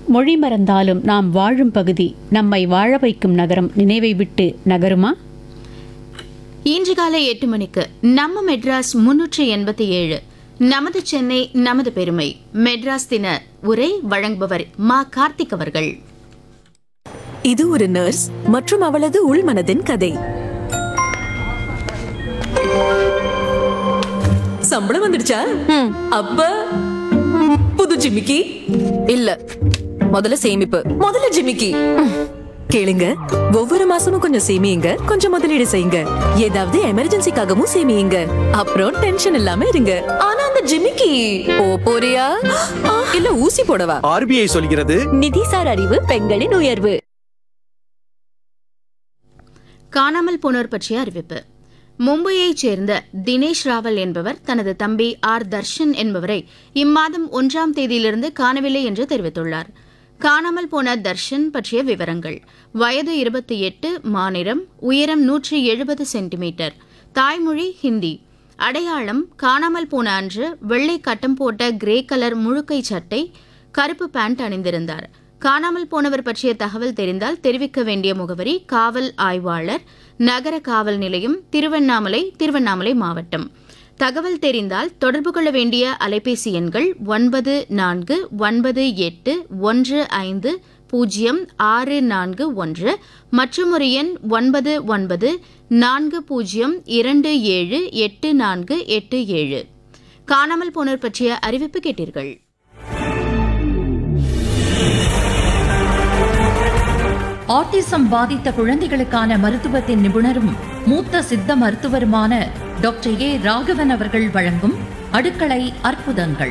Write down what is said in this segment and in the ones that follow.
மொழி மறந்தாலும் நாம் வாழும் பகுதி நம்மை வாழ வைக்கும் நகரம் நினைவை விட்டு நகருமா இன்று காலை எட்டு மணிக்கு நம்ம மெட்ராஸ் முன்னூற்றி எண்பத்தி ஏழு நமது சென்னை நமது பெருமை மெட்ராஸ் தின உரை வழங்குபவர் மா கார்த்திக் அவர்கள் இது ஒரு நர்ஸ் மற்றும் அவளது உள்மனதின் கதை சம்பளம் வந்துடுச்சா அப்ப புது ஜிமிக்கி இல்ல முதல்ல சேமிப்பு முதல்ல ஜிமிக்கி கேளுங்க ஒவ்வொரு மாசமும் கொஞ்சம் சேமியுங்க கொஞ்சம் முதலீடு செய்யுங்க ஏதாவது எமர்ஜென்சிக்காகவும் சேமியுங்க அப்புறம் டென்ஷன் இல்லாம இருங்க ஆனா அந்த ஜிமிக்கி ஓ போறியா இல்ல ஊசி போடவா ஆர்பிஐ சொல்கிறது நிதிசார் அறிவு பெண்களின் உயர்வு காணாமல் போனோர் பற்றிய அறிவிப்பு மும்பையைச் சேர்ந்த தினேஷ் ராவல் என்பவர் தனது தம்பி ஆர் தர்ஷன் என்பவரை இம்மாதம் ஒன்றாம் தேதியிலிருந்து காணவில்லை என்று தெரிவித்துள்ளார் காணாமல் போன தர்ஷன் பற்றிய விவரங்கள் வயது இருபத்தி எட்டு மாநிலம் உயரம் நூற்றி எழுபது சென்டிமீட்டர் தாய்மொழி ஹிந்தி அடையாளம் காணாமல் போன அன்று வெள்ளை கட்டம் போட்ட கிரே கலர் முழுக்கை சட்டை கருப்பு பேண்ட் அணிந்திருந்தார் காணாமல் போனவர் பற்றிய தகவல் தெரிந்தால் தெரிவிக்க வேண்டிய முகவரி காவல் ஆய்வாளர் நகர காவல் நிலையம் திருவண்ணாமலை திருவண்ணாமலை மாவட்டம் தகவல் தெரிந்தால் தொடர்பு கொள்ள வேண்டிய அலைபேசி எண்கள் ஒன்பது நான்கு ஒன்பது எட்டு ஒன்று ஐந்து பூஜ்ஜியம் ஆறு நான்கு ஒன்று மற்றும் ஒரு எண் ஒன்பது ஒன்பது நான்கு பூஜ்ஜியம் இரண்டு ஏழு எட்டு நான்கு எட்டு ஏழு காணாமல் போனோர் பற்றிய அறிவிப்பு கேட்டீர்கள் ஆட்டிசம் பாதித்த குழந்தைகளுக்கான மருத்துவத்தின் நிபுணரும் மூத்த சித்த மருத்துவருமான டாக்டர் ஏ ராகவன் அவர்கள் வழங்கும் அடுக்களை அற்புதங்கள்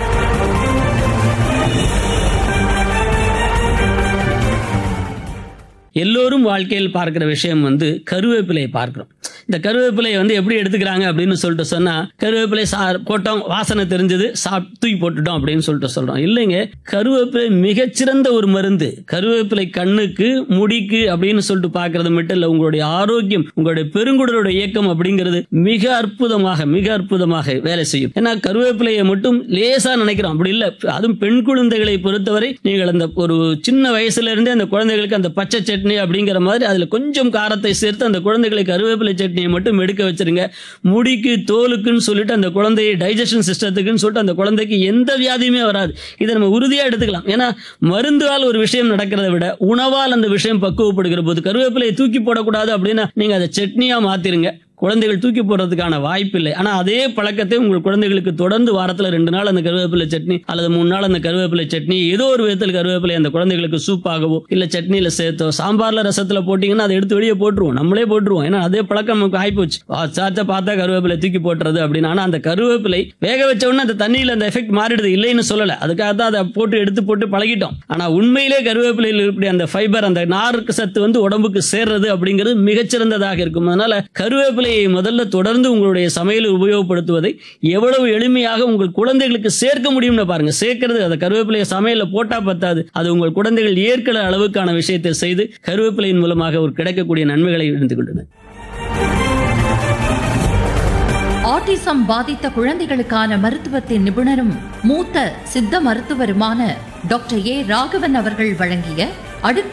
எல்லோரும் வாழ்க்கையில் பார்க்கிற விஷயம் வந்து கருவேப்பிலையை பார்க்கிறோம் இந்த கருவேப்பிலையை வந்து எப்படி எடுத்துக்கிறாங்க அப்படின்னு சொல்லிட்டு சொன்னா கருவேப்பிலை சா போட்டோம் வாசனை தெரிஞ்சது சாப் தூக்கி போட்டுட்டோம் அப்படின்னு சொல்லிட்டு சொல்றோம் இல்லைங்க கருவேப்பிலை மிகச்சிறந்த ஒரு மருந்து கருவேப்பிலை கண்ணுக்கு முடிக்கு அப்படின்னு சொல்லிட்டு பார்க்கறது மட்டும் இல்லை உங்களுடைய ஆரோக்கியம் உங்களுடைய பெருங்குடலோட இயக்கம் அப்படிங்கிறது மிக அற்புதமாக மிக அற்புதமாக வேலை செய்யும் ஏன்னா கருவேப்பிலையை மட்டும் லேசா நினைக்கிறோம் அப்படி இல்லை அதுவும் பெண் குழந்தைகளை பொறுத்தவரை நீங்கள் அந்த ஒரு சின்ன வயசுல இருந்தே அந்த குழந்தைகளுக்கு அந்த பச்சை சட்னி அப்படிங்கிற மாதிரி அதுல கொஞ்சம் காரத்தை சேர்த்து அந்த குழந்தைகளை கருவேப்பிலை சட்னியை மட்டும் எடுக்க வச்சிருங்க முடிக்கு தோலுக்குன்னு சொல்லிட்டு அந்த குழந்தையை டைஜஷன் சிஸ்டத்துக்குன்னு சொல்லிட்டு அந்த குழந்தைக்கு எந்த வியாதியுமே வராது இதை நம்ம உறுதியா எடுத்துக்கலாம் ஏன்னா மருந்துவால் ஒரு விஷயம் நடக்கிறதை விட உணவால் அந்த விஷயம் பக்குவப்படுகிற போது கருவேப்பிலையை தூக்கி போடக்கூடாது அப்படின்னா நீங்க அதை சட்னியா மாத்திருங்க குழந்தைகள் தூக்கி போடுறதுக்கான வாய்ப்பு இல்லை ஆனால் அதே பழக்கத்தை உங்கள் குழந்தைகளுக்கு தொடர்ந்து வாரத்தில் ரெண்டு நாள் அந்த கருவேப்பிலை சட்னி அல்லது மூணு நாள் அந்த கருவேப்பிலை சட்னி ஏதோ ஒரு விதத்தில் கருவேப்பிலை அந்த குழந்தைகளுக்கு சூப்பாகவோ இல்லை சட்னியில் சேர்த்தோ சாம்பாரில் ரசத்தில் போட்டிங்கன்னா அதை எடுத்து வெளியே போட்டுருவோம் நம்மளே போட்டுருவோம் ஏன்னா அதே பழக்கம் நமக்கு ஆகிப்போச்சு சாச்சா பார்த்தா கருவேப்பிலை தூக்கி போட்டுறது அப்படின்னு ஆனால் அந்த கருவேப்பிலை வேக வச்ச உடனே அந்த தண்ணியில் அந்த எஃபெக்ட் மாறிடுது இல்லைன்னு சொல்லலை அதுக்காக தான் அதை போட்டு எடுத்து போட்டு பழகிட்டோம் ஆனால் உண்மையிலே கருவேப்பிலையில் இருக்கக்கூடிய அந்த ஃபைபர் அந்த நாருக்கு சத்து வந்து உடம்புக்கு சேர்றது அப்படிங்கிறது மிகச்சிறந்ததாக இருக்கும் அதனால கருவேப்பிலையை முதல்ல தொடர்ந்து உங்களுடைய சமையலில் உபயோகப்படுத்துவதை எவ்வளவு எளிமையாக உங்கள் குழந்தைகளுக்கு சேர்க்க முடியும்னு பாருங்க சேர்க்கிறது அந்த கருவேப்பிலையை சமையலில் போட்டா பத்தாது அது உங்கள் குழந்தைகள் ஏற்கிற அளவுக்கான விஷயத்தை செய்து கருவேப்பிலையின் மூலமாக ஒரு கிடைக்கக்கூடிய நன்மைகளை இருந்து கொண்டது ஆட்டிசம் பாதித்த குழந்தைகளுக்கான மருத்துவத்தின் நிபுணரும் மூத்த சித்த மருத்துவருமான டாக்டர் ஏ ராகவன் அவர்கள் வழங்கிய அடுக்களை